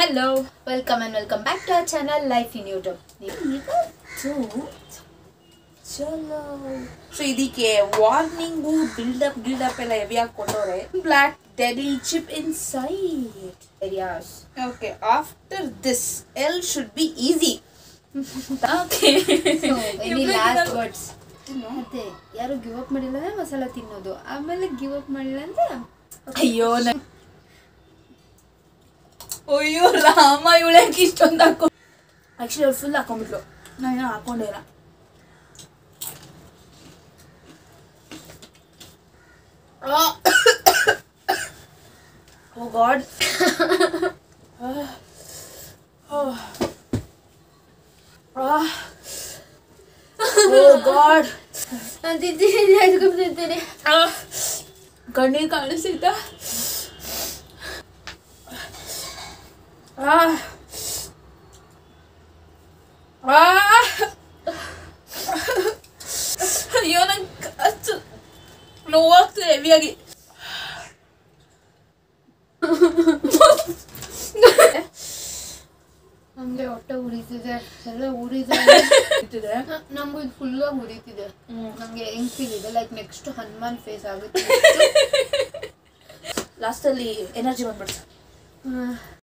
Hello welcome and welcome back to our channel life in YouTube ಇವತ್ತು ಚಲೋ so ಇದಕ್ಕೆ warning build up ಗಿಲ್ಡಪ್ ಎಲ್ಲ ಹೆವಿ ಹಾಕೊಂಡವ್ರೆ block dead chip inside areas okay after this all should be easy okay any last words ಮತ್ತೆ ಯಾರು give up ಮಾಡಿಲ್ಲ ಅಂದ್ರೆ ಮಸಾಲ ತಿನ್ನೋದು ಆಮೇಲೆ ಗಿವ್ ಅಪ್ ಮಾಡಿಲ್ಲ ಅಂದ್ರೆ ಅಯ್ಯೋ ನ- ಅಯ್ಯೋ ರಾಮ ಇವಳಕ್ಕೆ ಇಷ್ಟೊಂದು ಹಾಕೊ ಆಕ್ಚುಲಿ ಅವ್ರು ಫುಲ್ ಹಾಕೊಂಡ್ಬಿಟ್ಲು ನಾನು ಹಾಕೊಂಡೇ ಇಲ್ಲ ಓ ಗಾಡ್ ಓ ಗಾಡ್ ನಾನು ತಿಂತೀನಿ ಎದ್ಕೊಂಡು ತಿಂತೀನಿ ಕಣ್ಣೀರು ಕಾಣಿಸ್ತಿದ್ದ ಅಯ್ಯೋ ನಂಗೆ ಅಷ್ಟು ನೋವಾಗ್ತದೆ ಹೆವಿಯಾಗಿ ನಮಗೆ ಹೊಟ್ಟೆ ಉರಿತಿದೆ ಎಲ್ಲ ಉರಿದೆ ಇಟ್ಟಿದೆ ನಮಗೂ ಇದು ಫುಲ್ಲಾಗಿ ಉರಿತಿದೆ ಹ್ಮ್. ನಮಗೆ ಹೆಂಗ್ ಫೀಲ್ ಇದೆ ಲೈಕ್ ನೆಕ್ಸ್ಟ್ ಹನುಮಾನ್ ಫೇಸ್ ಆಗುತ್ತೆ ಲಾಸ್ಟಲ್ಲಿ ಎನರ್ಜಿ ಬಂದ್ಬಿಡ್ತು